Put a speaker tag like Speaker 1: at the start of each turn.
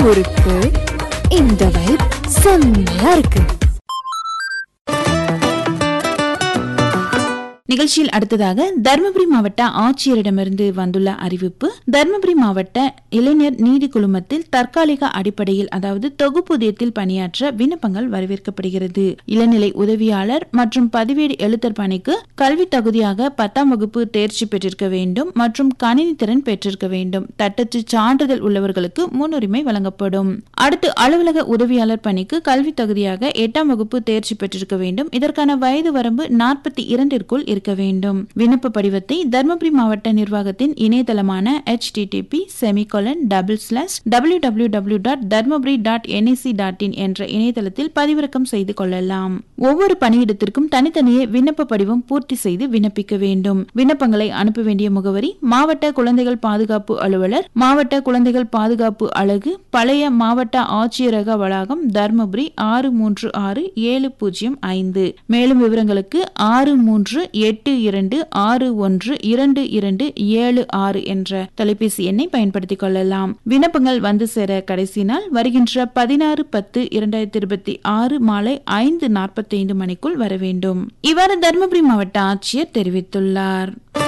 Speaker 1: முறுக்கு இந்த வைப் செம்மையா இருக்கு
Speaker 2: நிகழ்ச்சியில் அடுத்ததாக தருமபுரி மாவட்ட ஆட்சியரிடமிருந்து வந்துள்ள அறிவிப்பு தருமபுரி மாவட்ட இளைஞர் நீதி குழுமத்தில் தற்காலிக அடிப்படையில் அதாவது தொகுப்பூதியத்தில் பணியாற்ற விண்ணப்பங்கள் வரவேற்கப்படுகிறது இளநிலை உதவியாளர் மற்றும் பதிவேடு எழுத்தர் பணிக்கு கல்வி தகுதியாக பத்தாம் வகுப்பு தேர்ச்சி பெற்றிருக்க வேண்டும் மற்றும் கணினி திறன் பெற்றிருக்க வேண்டும் தட்டச்சு சான்றிதழ் உள்ளவர்களுக்கு முன்னுரிமை வழங்கப்படும் அடுத்து அலுவலக உதவியாளர் பணிக்கு கல்வி தகுதியாக எட்டாம் வகுப்பு தேர்ச்சி பெற்றிருக்க வேண்டும் இதற்கான வயது வரம்பு நாற்பத்தி இரண்டிற்குள் இருக்க வேண்டும் விண்ணப்ப படிவத்தை தருமபுரி மாவட்ட நிர்வாகத்தின் இணையதளமான http semicolon double slash W W W dot Dharmapuri dot NIC dot in என்ற இணையதளத்தில் பதிவிறக்கம் செய்து கொள்ளலாம் ஒவ்வொரு பணியிடத்திற்கும் தனித்தனியே விண்ணப்ப படிவம் பூர்த்தி செய்து விண்ணப்பிக்க வேண்டும் விண்ணப்பங்களை அனுப்ப வேண்டிய முகவரி மாவட்ட குழந்தைகள் பாதுகாப்பு அலுவலர் மாவட்ட குழந்தைகள் பாதுகாப்பு அலகு பழைய மாவட்ட ஆட்சியரக வளாகம் தர்மபுரி ஆறு மூன்று ஆறு ஏழு பூஜ்ஜியம் ஐந்து மேலும் விவரங்களுக்கு ஆறு மூன்று எட்டு இரண்டு ஆறு ஒன்று இரண்டு இரண்டு ஏழு ஆறு என்ற தொலைபேசி எண்ணை பயன்படுத்திக் கொள்ளலாம் விண்ணப்பங்கள் வந்து சேர கடைசி நாள் வருகின்ற பதினாறு பத்து இரண்டாயிரத்தி இருபத்தி ஆறு மாலை ஐந்து நாற்பத்தைந்து மணிக்குள் வர வேண்டும் இவ்வாறு தருமபுரி மாவட்ட ஆட்சியர் தெரிவித்துள்ளார்